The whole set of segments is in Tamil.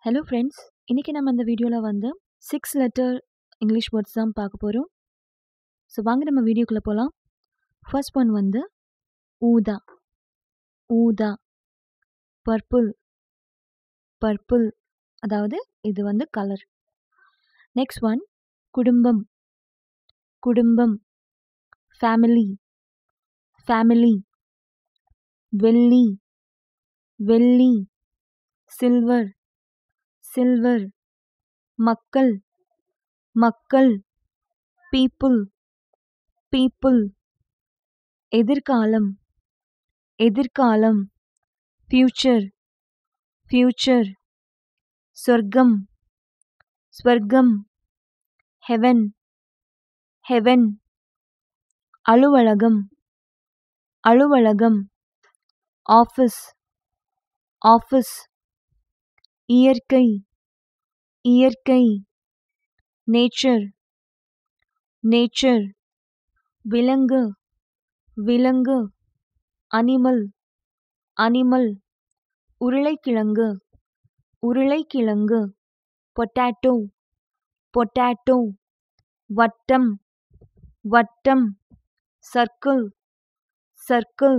ஹலோ ஃப்ரெண்ட்ஸ் இன்றைக்கி நம்ம இந்த வீடியோவில் வந்து சிக்ஸ் லெட்டர் இங்கிலீஷ் வேர்ட்ஸ் தான் பார்க்க போகிறோம் ஸோ வாங்க நம்ம வீடியோக்குள்ளே போகலாம் ஃபர்ஸ்ட் ஒன் வந்து ஊதா ஊதா பர்பிள் பர்பிள் அதாவது இது வந்து கலர் நெக்ஸ்ட் ஒன் குடும்பம் குடும்பம் ஃபேமிலி ஃபேமிலி வெள்ளி வெள்ளி சில்வர் சில்வர் மக்கள் மக்கள் பீப்புள் பீப்புள் எதிர்காலம் எதிர்காலம் ஃப்யூச்சர் ஃப்யூச்சர் சொர்க்கம் ஸ்வர்க்கம் ஹெவன் ஹெவன் அலுவலகம் அலுவலகம் ஆஃபீஸ் ஆஃபீஸ் இயற்கை இயற்கை நேச்சர் நேச்சர் விலங்கு விலங்கு அனிமல் அனிமல் உருளைக்கிழங்கு உருளைக்கிழங்கு பொட்டாட்டோ பொட்டாட்டோ வட்டம் வட்டம் சர்க்கிள் சர்க்கிள்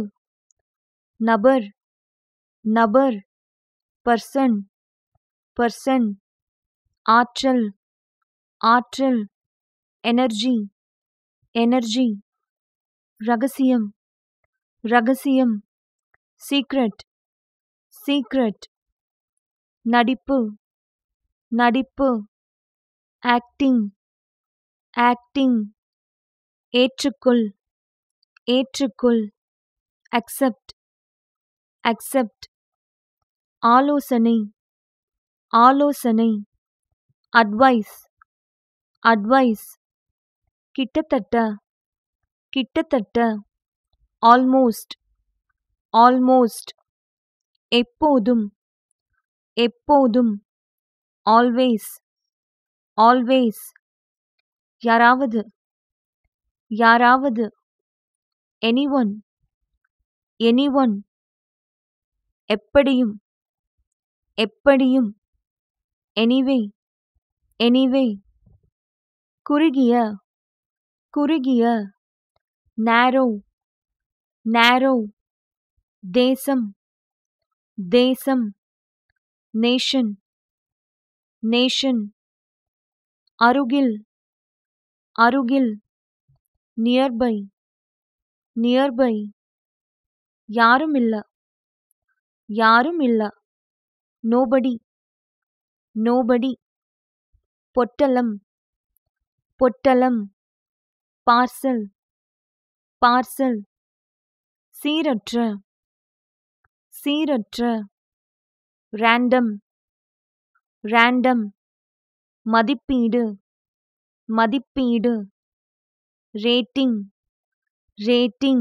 நபர் நபர் பர்சன் பர்சன் ஆற்றல் ஆற்றல் எனர்ஜி எனர்ஜி ரகசியம் ரகசியம் சீக்ரெட் சீக்ரெட் நடிப்பு நடிப்பு ஆக்டிங் ஆக்டிங் ஏற்றுக்கொள் ஏற்றுக்கொள் அக்செப்ட் அக்செப்ட் ஆலோசனை ஆலோசனை அட்வைஸ் அட்வைஸ் கிட்டத்தட்ட கிட்டத்தட்ட ஆல்மோஸ்ட் ஆல்மோஸ்ட் எப்போதும் எப்போதும் ஆல்வேஸ் ஆல்வேஸ் யாராவது யாராவது எனிஒன் எனிஒன் எப்படியும் எப்படியும் எனிவே எனிவே குறுகிய குறுகிய நேரோ நேரோ தேசம் தேசம் நேஷன் நேஷன் அருகில் அருகில் நியர்பை நியர்பை யாரும் இல்ல யாரும் இல்ல நோபடி நோபடி பொட்டலம் பொட்டலம் பார்சல் பார்சல் சீரற்ற சீரற்ற ரேண்டம் ரேண்டம் மதிப்பீடு மதிப்பீடு ரேட்டிங் ரேட்டிங்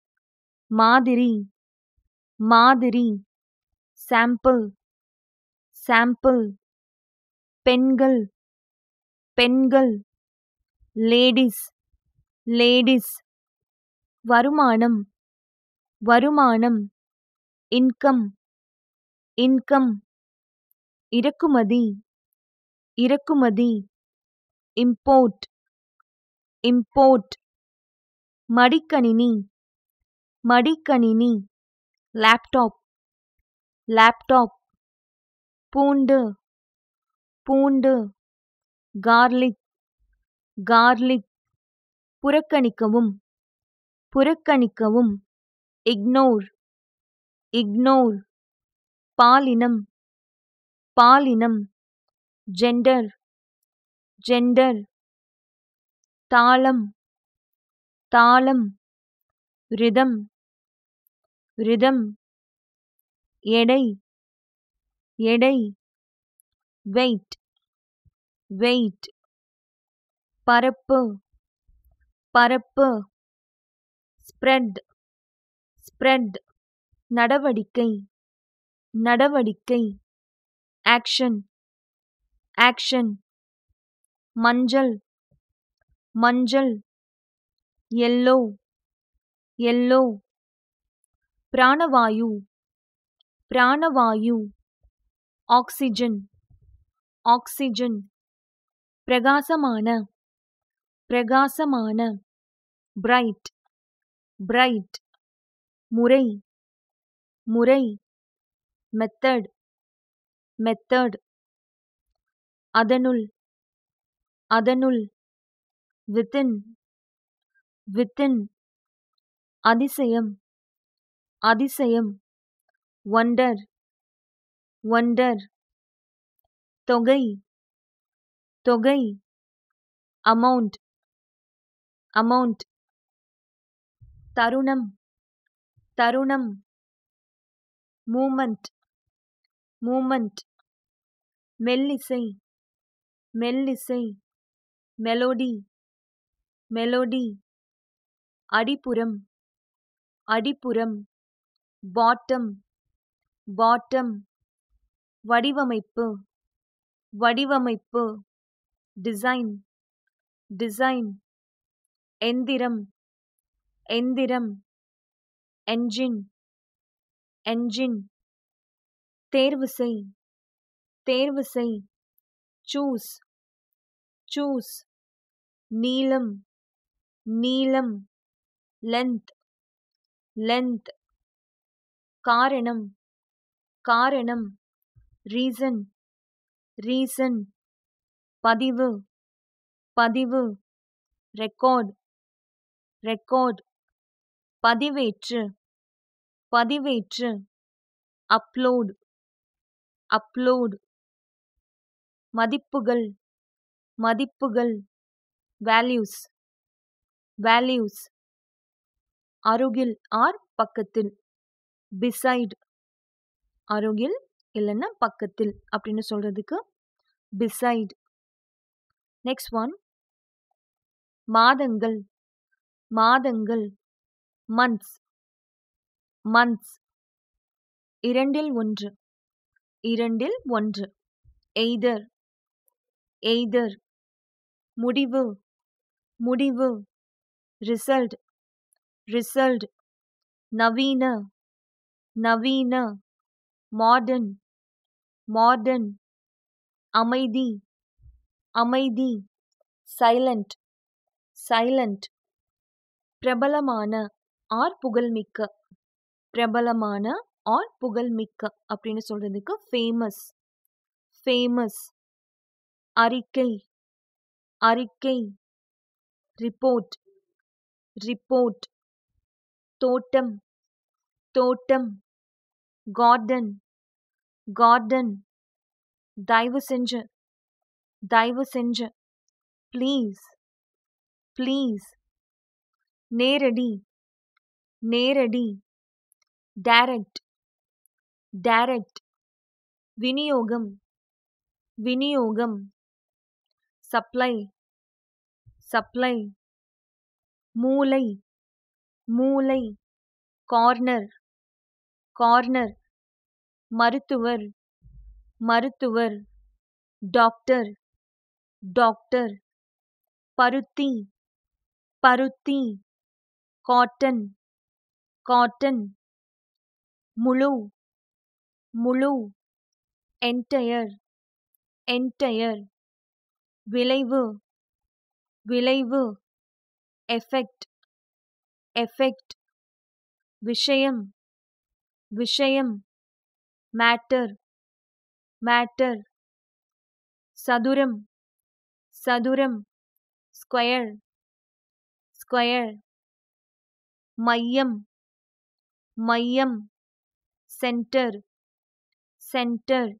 மாதிரி மாதிரி சாம்பிள் சாம்பிள் பெண்கள் பெண்கள் லேடிஸ் லேடிஸ் வருமானம் வருமானம் இன்கம் இன்கம் இறக்குமதி இறக்குமதி இம்போர்ட் இம்போர்ட் மடிக்கணினி மடிக்கணினி லேப்டாப் லேப்டாப் பூண்டு பூண்டு கார்லிக் கார்லிக் புறக்கணிக்கவும் புறக்கணிக்கவும் இக்னோர் இக்னோர் பாலினம் பாலினம் ஜெண்டர் ஜெண்டர் தாளம் தாளம் ரிதம் ரிதம் எடை எடை வெயிட் வெயிட் பரப்பு பரப்பு ஸ்ப்ரெட் ஸ்ப்ரெட் நடவடிக்கை நடவடிக்கை ஆக்ஷன் ஆக்ஷன் மஞ்சள் மஞ்சள் எல்லோ எல்லோ பிராணவாயு பிராணவாயு ஆக்சிஜன் ஆக்சிஜன் பிரகாசமான பிரகாசமான பிரைட் பிரைட் முறை முறை மெத்தட் மெத்தட் அதனுள் அதனுள் வித்தின் வித்தின் அதிசயம் அதிசயம் வண்டர் வண்டர் தொகை தொகை அமௌண்ட் அமௌண்ட் தருணம் தருணம் மூமெண்ட் மூமெண்ட் மெல்லிசை மெல்லிசை மெலோடி மெலோடி அடிப்புறம் அடிப்புறம் பாட்டம் பாட்டம் வடிவமைப்பு வடிவமைப்பு டிசைன் டிசைன் எந்திரம் எந்திரம் என்ஜின் என்ஜின் தேர்வு செய் தேர்வு செய் சூஸ் சூஸ் நீளம் நீளம் லென்த் லென்த் காரணம் காரணம் ரீசன் ரீசன் பதிவு பதிவு ரெக்கார்ட் ரெக்கார்ட் பதிவேற்று பதிவேற்று அப்லோட் அப்லோட் மதிப்புகள் மதிப்புகள் வேல்யூஸ் வேல்யூஸ் அருகில் ஆர் பக்கத்தில் பிசைட் அருகில் இல்லைன்னா பக்கத்தில் அப்படின்னு சொல்றதுக்கு பிசைட் நெக்ஸ்ட் ஒன் மாதங்கள் மாதங்கள் மந்த்ஸ் மந்த்ஸ் இரண்டில் ஒன்று இரண்டில் ஒன்று எய்தர் எய்தர் முடிவு முடிவு ரிசல்ட் ரிசல்ட் நவீன நவீன மாடர்ன் மாடர்ன் அமைதி அமைதி சைலண்ட் சைலண்ட் பிரபலமான ஆர் புகழ்மிக்க பிரபலமான ஆர் புகழ்மிக்க அப்படின்னு சொல்றதுக்கு ஃபேமஸ் ஃபேமஸ் அறிக்கை அறிக்கை ரிப்போர்ட் ரிப்போர்ட் தோட்டம் தோட்டம் கார்டன் கார்டன் தயவு செஞ்சு தயவு செஞ்சு ப்ளீஸ் ப்ளீஸ் நேரடி நேரடி டைரக்ட் டைரக்ட் விநியோகம் விநியோகம் சப்ளை சப்ளை மூளை மூளை கார்னர் கார்னர் மருத்துவர் மருத்துவர் டாக்டர் டாக்டர் பருத்தி பருத்தி காட்டன் காட்டன் முழு முழு என்டையர் என்டையர் விளைவு விளைவு எஃபெக்ட் எஃபெக்ட் விஷயம் விஷயம் மேட்டர் மேட்டர் சதுரம் சதுரம் ஸ்கொயர் ஸ்கொயர் மையம் மையம் சென்டர் சென்டர்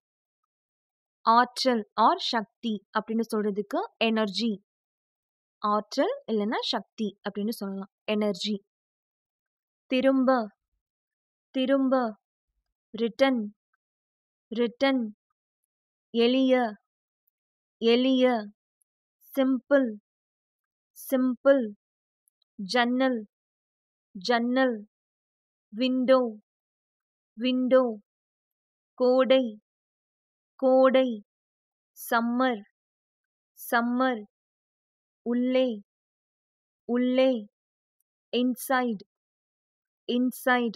ஆற்றல் ஆர் சக்தி அப்படின்னு சொல்றதுக்கு எனர்ஜி ஆற்றல் இல்லைன்னா சக்தி அப்படின்னு சொல்லலாம் எனர்ஜி திரும்ப திரும்ப ரிட்டன் ரிட்டன் எளிய எளிய சிம்பிள் சிம்பிள் ஜன்னல் ஜன்னல் விண்டோ விண்டோ கோடை கோடை சம்மர் சம்மர் உள்ளே உள்ளே இன்சைட் இன்சைட்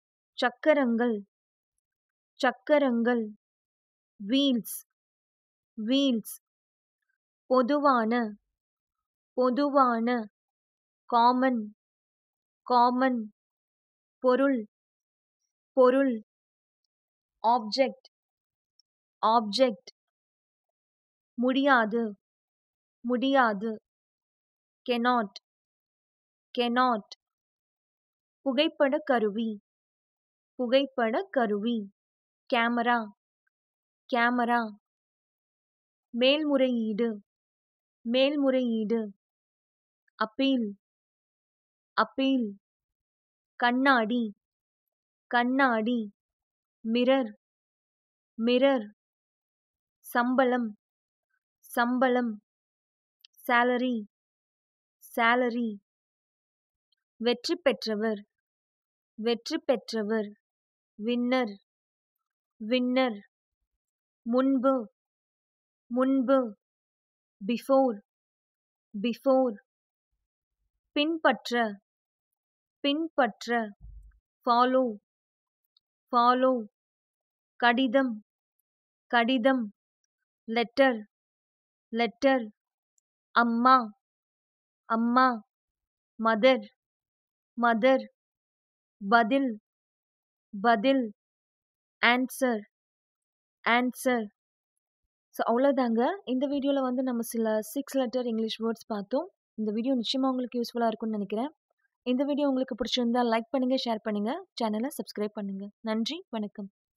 சக்கரங்கள் சக்கரங்கள் வீல்ஸ் வீல்ஸ் பொதுவான பொதுவான காமன் காமன் பொருள் பொருள் ஆப்ஜெக்ட் ஆப்ஜெக்ட் முடியாது முடியாது கெனாட் கெனாட் புகைப்பட கருவி புகைப்பட கருவி கேமரா கேமரா மேல்முறையீடு மேல்முறையீடு அப்பீல் அப்பீல் கண்ணாடி கண்ணாடி மிரர் மிரர் சம்பளம் சம்பளம் salary salary வெற்றி பெற்றவர் வெற்றி பெற்றவர் வின்னர் வின்னர் முன்பு முன்பு பிஃபோர் பிஃபோர் பின்பற்ற பின்பற்ற ஃபாலோ ஃபாலோ கடிதம் கடிதம் லெட்டர் லெட்டர் அம்மா அம்மா மதர் மதர் பதில் பதில் ஆன்சர் ஆன்சர் ஸோ அவ்வளோதாங்க இந்த வீடியோவில் வந்து நம்ம சில சிக்ஸ் லெட்டர் இங்கிலீஷ் வேர்ட்ஸ் பார்த்தோம் இந்த வீடியோ நிச்சயமாக உங்களுக்கு யூஸ்ஃபுல்லாக இருக்கும்னு நினைக்கிறேன் இந்த வீடியோ உங்களுக்கு பிடிச்சிருந்தா லைக் பண்ணுங்கள் ஷேர் பண்ணுங்கள் சேனலை சப்ஸ்கிரைப் பண்ணுங்கள் நன்றி வணக்கம்